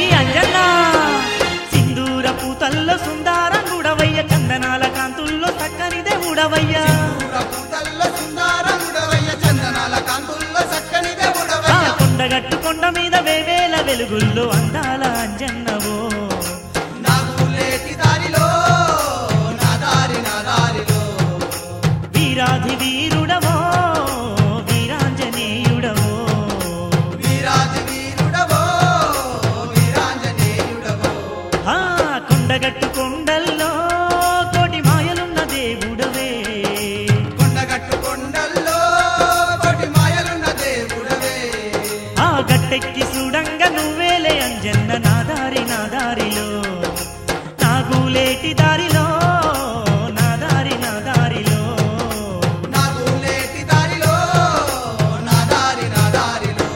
అంజన్న సింధూర పూతల్లో సుందారంగుడవయ్య చందనాల కాంతుల్లో చక్కని దేవుడవయ్య పూతల్లో సుందరముడవయ్య చందనాల కాంతుల్లో చక్కని ఆ దేవుడవయ్య కొండగట్టు కొండ మీద వేవేల వెలుగుల్లో అందాల అంజన్నవో నాకు లేటి దారిలో నా దారి నా దారిలో వీరాధి వీరుడవో వీరాంజనేయుడవో వీరాజి వీరుడవో వీరాంజనేయుడవో ఆ కొండగట్టు కొండల్లో కోటి మాయలున్న దేవుడవే కొండగట్టు కొండల్లో కోటి మాయలున్న దేవుడవే ఆ గట్టెక్కి చూడంగా నువ్వేలే అంజన్న నా దారి నా దారిలో నాగులేటి దారిలో నా దారి నా దారిలో నాకు లేటి దారిలో నా దారి నా దారిలో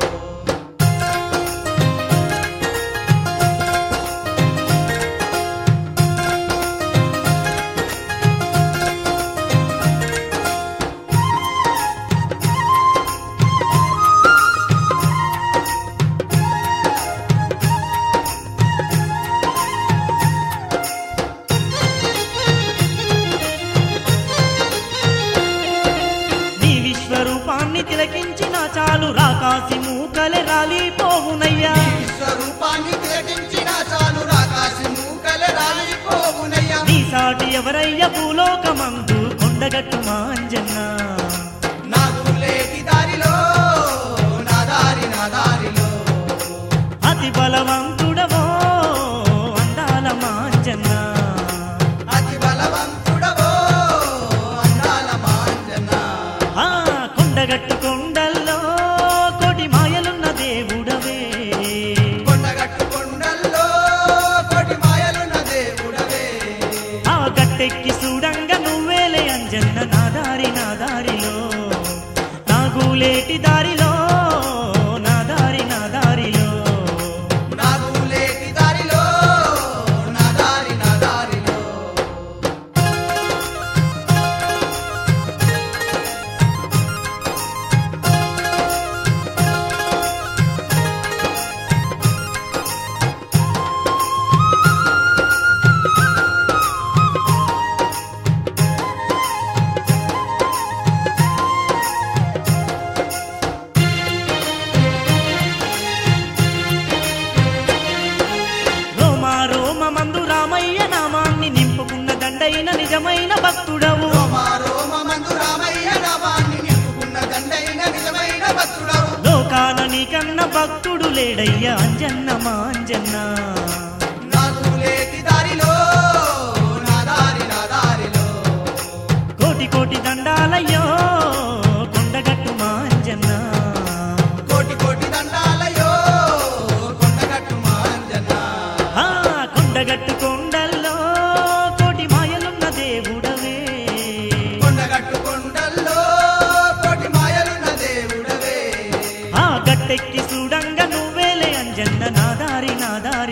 నీ విశ్వరూపాన్ని తిలకించిన చాలు రాకాసి మూకలే రాలిపోవునయ్యా విశ్వరూపాన్ని తిలకించిన చాలు రాకాసి మూకలే రాలిపోవునయ్యా నీ సాటి ఎవరయ్య భూలోకమందు కొండగట్టు మాంజన్న నాకు లేటి దారిలో నా దారి నా దారిలో అతి బలవంతుడవో అందాల మాంజన్న అతి బలవంతుడవో అందాల మాంజన ఆ కొండగట్టు కొండల్లో కోటి మాయలున్న దేవుడవే కొండగట్టు కొండల్లో కోటి మాయలున్న దేవుడవే ఆ గట్టెక్కి చూడంగా నువ్వేలే అంజన్న నా దారి నా దారిలో నాగులేటి దారిలో నా దారి నా దారిలో నాకు లేటి దారిలో నా దారి నా దారిలో రోమా రోమ మందు రామయ్య నామాన్ని నింపుకున్న దండైన నిజమైన భక్తుడవు రోమ రోమ మందు రామయ్య నామాన్ని నింపుకున్న దండైన నిజమైన భక్తుడవు లోకాల నీకన్న భక్తుడు లేడయ్య అంజన్న మాంజన్న నాకు లేటి దారిలో నా దారి నా దారిలో కోటి కోటి దండాలయ్యో కొండగట్టు మాంజన్న కోటి కోటి దండాలయో కొండగట్టు మాంజన ఆ కొండగట్టు కొండల్లో కోటి మాయలున్న దేవుడవే కొండగట్టు కొండల్లో కోటి మాయలున్న దేవుడవే ఆ గట్టెక్కి చూడంగా నువ్వేలే అంజన్న నా దారి నా దారి